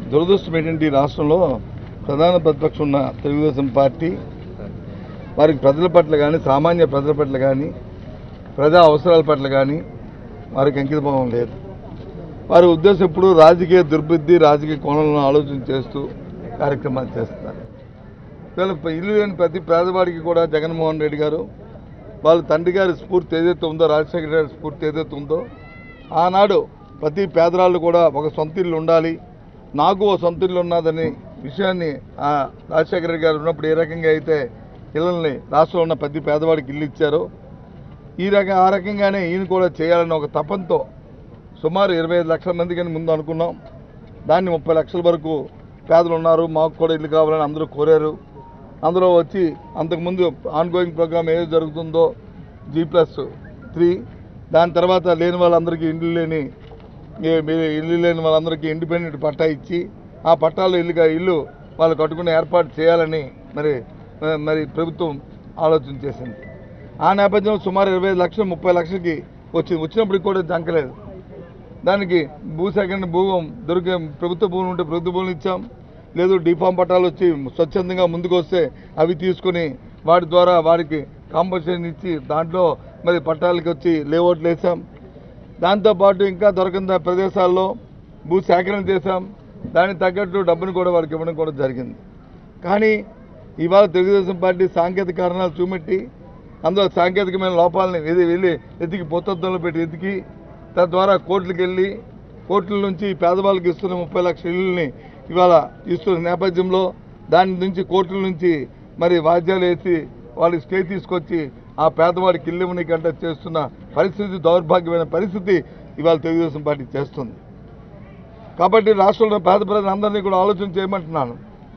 దురదృష్టం ఏంటంటే ఈ రాష్ట్రంలో ప్రధాన ప్రతిపక్షం ఉన్న తెలుగుదేశం పార్టీ వారికి ప్రజల పట్ల కానీ సామాన్య ప్రజల పట్ల కానీ ప్రజా అవసరాల పట్ల కానీ వారికి అంకితభావం లేదు వారి ఉద్దేశం ఎప్పుడు రాజకీయ దుర్బుద్ధి రాజకీయ కోణంలో ఆలోచన చేస్తూ కార్యక్రమాలు చేస్తున్నారు ఇవాళ ఇల్లు లేని ప్రతి పేదవాడికి కూడా జగన్మోహన్ రెడ్డి గారు వాళ్ళ తండ్రి గారి స్ఫూర్తి ఏదైతే ఉందో రాజశేఖర గారి స్ఫూర్తి ఏదైతే ఉందో ఆనాడు ప్రతి పేదరాళ్ళు కూడా ఒక సొంత ఇల్లు ఉండాలి నాకు ఓ సొంత ఇల్లు ఉన్నదని విషయాన్ని ఆ రాజశేఖర రెడ్డి గారు ఉన్నప్పుడు ఏ రకంగా అయితే ఇళ్ళని రాష్ట్రంలో ఉన్న ప్రతి పేదవాడికి ఇల్లు ఇచ్చారో ఈ రకం ఆ రకంగానే ఈయన కూడా చేయాలని ఒక తపంతో సుమారు ఇరవై ఐదు లక్షల మంది కానీ ముందు అనుకున్నాం దాన్ని ముప్పై లక్షల వరకు పేదలు ఉన్నారు మాకు కూడా ఇల్లు కావాలని అందరూ కోరారు అందులో వచ్చి అంతకుముందు ఆన్ గోయింగ్ ప్రోగ్రామ్ ఏది జరుగుతుందో జీ ప్లస్ త్రీ దాని తర్వాత లేని వాళ్ళందరికీ ఇల్లు లేని ఏ- మీ- ఇల్లు లేని వాళ్ళందరికీ ఇండిపెండెంట్ పట్టా ఇచ్చి ఆ పట్టాలో ఇల్లుగా ఇల్లు వాళ్ళు కట్టుకునే ఏర్పాటు చేయాలని మరి మరి ప్రభుత్వం ఆలోచన చేసింది ఆ నేపథ్యంలో సుమారు ఇరవై ఐదు లక్షలు ముప్పై లక్షలకి వచ్చింది వచ్చినప్పటికి కూడా జంకలేదు దానికి భూసేకరణ భూమం దొరికే ప్రభుత్వ భూములు ఉంటే ప్రభుత్వ భూములు ఇచ్చాం లేదు డిఫామ్ పట్టాలు వచ్చి స్వచ్ఛందంగా ముందుకు వస్తే అవి తీసుకుని వాటి ద్వారా వారికి కాంపన్సేషన్ ఇచ్చి దాంట్లో మరి పట్టాలకి వచ్చి లేఅవుట్లు వేసాం దాంతోపాటు ఇంకా దొరకని ప్రదేశాల్లో భూ సేకరణ చేశాం దానికి తగ్గట్టు డబ్బును కూడా వారికి ఇవ్వడం కూడా జరిగింది కానీ ఇవాళ తెలుగుదేశం పార్టీ సాంకేతిక కారణాలు చూపెట్టి అందులో సాంకేతికమైన లోపాలని వెళ్ళి వెళ్ళి ఎతికి పొత్తత్వంలో పెట్టి ఎతికి తద్వారా కోర్టులకు వెళ్ళి కోర్టుల నుంచి పేదవాళ్ళకి ఇస్తున్న ముప్పై లక్షల ఇళ్ళని ఇవాళ ఇస్తున్న నేపథ్యంలో దాని నుంచి కోర్టుల నుంచి మరి వాద్యాలు వేసి వాళ్ళకి స్టే తీసుకొచ్చి ఆ పేదవాడికి ఇల్లు ఇవ్వనికంటే చేస్తున్న పరిస్థితి దౌర్భాగ్యమైన పరిస్థితి ఇవాళ తెలుగుదేశం పార్టీ చేస్తుంది కాబట్టి రాష్ట్రంలో పేద ప్రజలందరినీ కూడా ఆలోచన చేయమంటున్నాను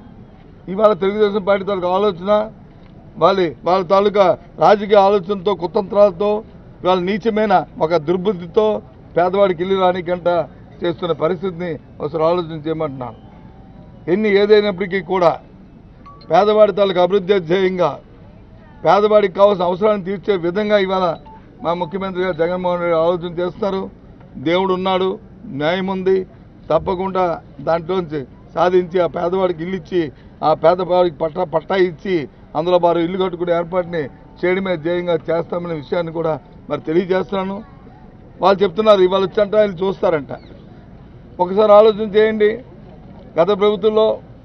ఇవాళ తెలుగుదేశం పార్టీ తాలూకా ఆలోచన వాళ్ళ వాళ్ళ తాలూకా రాజకీయ ఆలోచనతో కుతంత్రాలతో వాళ్ళ నీచమైన ఒక దుర్బుద్ధితో పేదవాడికి ఇల్లు రానికంట చేస్తున్న పరిస్థితిని ఒకసారి ఆలోచన చేయమంటున్నాను ఎన్ని ఏదైనప్పటికీ కూడా పేదవాడి తాలూకా అభివృద్ధి ధ్యేయంగా పేదవాడికి కావాల్సిన అవసరాలను తీర్చే విధంగా ఇవాళ మా ముఖ్యమంత్రి గారు జగన్మోహన్ రెడ్డి ఆలోచన చేస్తున్నారు దేవుడు ఉన్నాడు న్యాయం ఉంది తప్పకుండా దాంట్లోంచి సాధించి ఆ పేదవాడికి ఇల్లు ఇచ్చి ఆ పేదవాడికి పట్టా పట్టా ఇచ్చి అందులో వారు ఇల్లు కట్టుకునే ఏర్పాటుని చేయడమే ధ్యేయంగా చేస్తామనే విషయాన్ని కూడా మరి తెలియజేస్తున్నాను వాళ్ళు చెప్తున్నారు ఇవాళ వచ్చంట వీళ్ళు చూస్తారంట ఒకసారి ఆలోచన చేయండి గత ప్రభుత్వంలో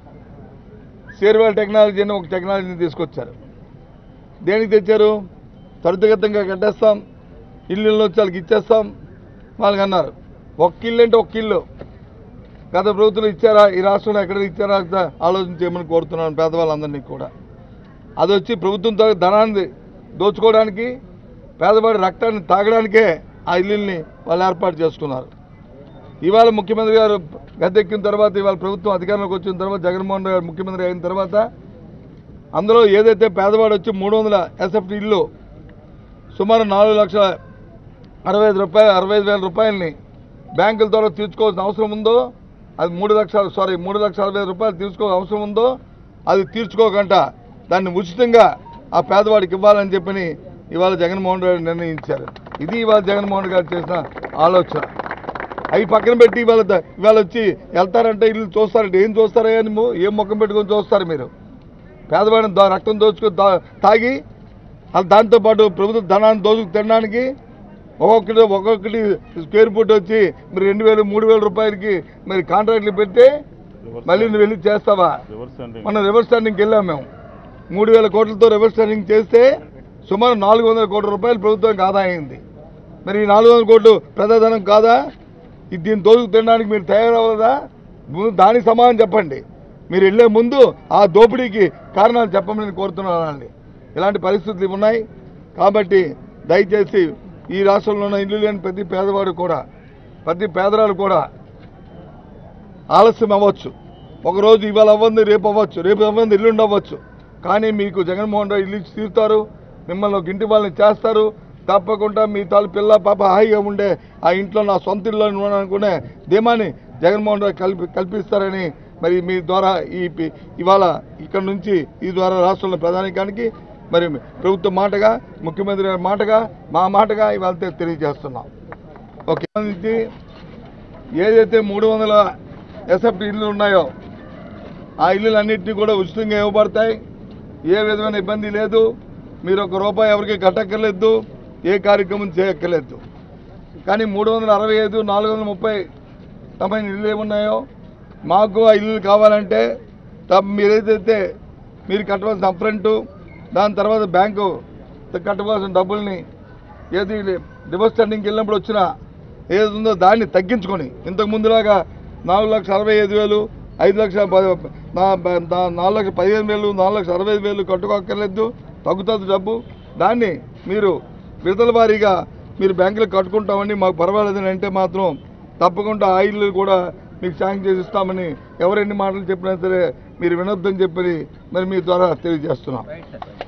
షేర్వేల్ టెక్నాలజీ అని ఒక టెక్నాలజీని తీసుకొచ్చారు దేనికి తెచ్చారు త్వరితగతంగా కట్టేస్తాం ఇల్లు వచ్చి వాళ్ళకి ఇచ్చేస్తాం వాళ్ళకి అన్నారు ఒక్క ఇల్లు అంటే ఒక్క ఇల్లు గత ప్రభుత్వం ఇచ్చారా ఈ రాష్ట్రంలో ఎక్కడ ఇచ్చారా అంతా ఆలోచన చేయమని కోరుతున్నాను పేదవాళ్ళందరినీ కూడా అది వచ్చి ప్రభుత్వం తాలూకు ధనాన్ని దోచుకోవడానికి పేదవాడి రక్తాన్ని తాగడానికే ఆ ఇల్లుల్ని వాళ్ళు ఏర్పాటు చేసుకున్నారు ఇవాళ ముఖ్యమంత్రి గారు గద్దెక్కిన తర్వాత ఇవాళ ప్రభుత్వం అధికారంలోకి వచ్చిన తర్వాత జగన్మోహన్ రెడ్డి గారు ముఖ్యమంత్రి అయిన తర్వాత అందులో ఏదైతే పేదవాడు వచ్చి మూడు వందల ఎస్ఎఫ్టీ ఇల్లు సుమారు నాలుగు లక్షల అరవై ఐదు రూపాయలు అరవై ఐదు వేల రూపాయలని బ్యాంకుల ద్వారా తీర్చుకోవాల్సిన అవసరం ఉందో అది మూడు లక్షలు సారీ మూడు లక్షల అరవై ఐదు రూపాయలు తీర్చుకోవాల్సిన అవసరం ఉందో అది తీర్చుకోకుండా దాన్ని ఉచితంగా ఆ పేదవాడికి ఇవ్వాలని చెప్పని ఇవాళ జగన్మోహన్ రెడ్డి నిర్ణయించారు ఇది ఇవాళ జగన్మోహన్ గారు చేసిన ఆలోచన అవి పక్కన పెట్టి ఇవాళ ద- ఇవాళ వచ్చి వెళ్తారంటే ఇల్లు చూస్తారంటే ఏం చూస్తారా అని ము- ఏం ముఖం పెట్టుకొని చూస్తారు మీరు పేదవాడిని దా- రక్తం దోచుకొని దా- తాగి అది దాంతోపాటు ప్రభుత్వ ధనాన్ని దోచుకు తినడానికి ఒక్కొక్కటి ఒక్కొక్కటి స్క్వేర్ ఫుట్ వచ్చి మరి రెండు వేలు మూడు వేల రూపాయలకి మరి కాంట్రాక్ట్లు పెట్టి మళ్ళీ నువ్వు వెళ్ళి చేస్తావా మనం రివర్స్ స్టాండింగ్కి వెళ్ళాం మేము మూడు వేల కోట్లతో రివర్స్ స్టాండింగ్ చేస్తే సుమారు నాలుగు వందల కోట్ల రూపాయలు ప్రభుత్వానికి ఆదాయం అయింది మరి ఈ నాలుగు వందల కోట్లు ప్రజాధనం కాదా ఇది దీన్ని దోచుకు తినడానికి మీరు తయారవ్వదా ముందు దానికి సమాధానం చెప్పండి మీరు వెళ్ళే ముందు ఆ దోపిడీకి కారణాలు చెప్పమని కోరుతున్నానండి ఇలాంటి పరిస్థితులు ఉన్నాయి కాబట్టి దయచేసి ఈ రాష్ట్రంలో ఉన్న ఇల్లు లేని ప్రతి పేదవాడు కూడా ప్రతి పేదరాలు కూడా ఆలస్యం అవ్వచ్చు ఒకరోజు ఇవాళ అవ్వంది రేపు అవ్వచ్చు రేపు అవ్వంది ఇల్లు ఉండవచ్చు కానీ మీకు జగన్మోహన్ రెడ్డి ఇల్లు ఇచ్చి తీరుతారు మిమ్మల్ని ఒక ఇంటి వాళ్ళని చేస్తారు తప్పకుండా మీ తాలు పిల్ల పాప హాయిగా ఉండే ఆ ఇంట్లో నా సొంత ఇల్లు అని అనుకునే ధీమాని జగన్మోహన్ రెడ్డి కల్పి కల్పిస్తారని మరి మీ ద్వారా ఈ పి- ఇవాళ ఇక్కడ నుంచి ఈ ద్వారా రాష్ట్రంలో ప్రధానికానికి మరి ప్రభుత్వ మాటగా ముఖ్యమంత్రి గారి మాటగా మా మాటగా ఇవాళ తె- తెలియజేస్తున్నాం ఓకే సంబంధించి ఏదైతే మూడు వందల ఎస్ఎఫ్టీ ఇల్లు ఉన్నాయో ఆ ఇల్లులన్నింటినీ కూడా ఉచితంగా ఇవ్వబడతాయి ఏ విధమైన ఇబ్బంది లేదు మీరు ఒక రూపాయి ఎవరికి కట్టక్కర్లేదు ఏ కార్యక్రమం చేయక్కర్లేదు కానీ మూడు వందల అరవై ఐదు నాలుగు వందల ముప్పై తమ ఇల్లు ఏమున్నాయో మాకు ఆ ఇల్లు కావాలంటే తప్ప మీరేదైతే మీరు కట్టవలసిన అప్రంటు దాని తర్వాత బ్యాంకు కట్టవలసిన డబ్బుల్ని ఏది డివోర్స్ స్టాండింగ్కి వెళ్ళినప్పుడు వచ్చిన ఏది ఉందో దాన్ని తగ్గించుకొని ఇంతకు ముందులాగా నాలుగు లక్షల అరవై ఐదు వేలు ఐదు లక్షల ప- నా- నా- నాలుగు లక్షల పదిహేను వేలు నాలుగు లక్షల అరవై ఐదు వేలు కట్టుకోక్కర్లేదు తగ్గుతుంది డబ్బు దాన్ని మీరు విడతల వారీగా మీరు బ్యాంకులో కట్టుకుంటామని మాకు పర్వాలేదని అంటే మాత్రం తప్పకుండా ఆ ఇల్లు కూడా మీకు శాంక్షన్ చేసి ఇస్తామని ఎవరెన్ని మాటలు చెప్పినా సరే మీరు వినొద్దని చెప్పి మరి మీ ద్వారా తెలియజేస్తున్నాం రైట్ సార్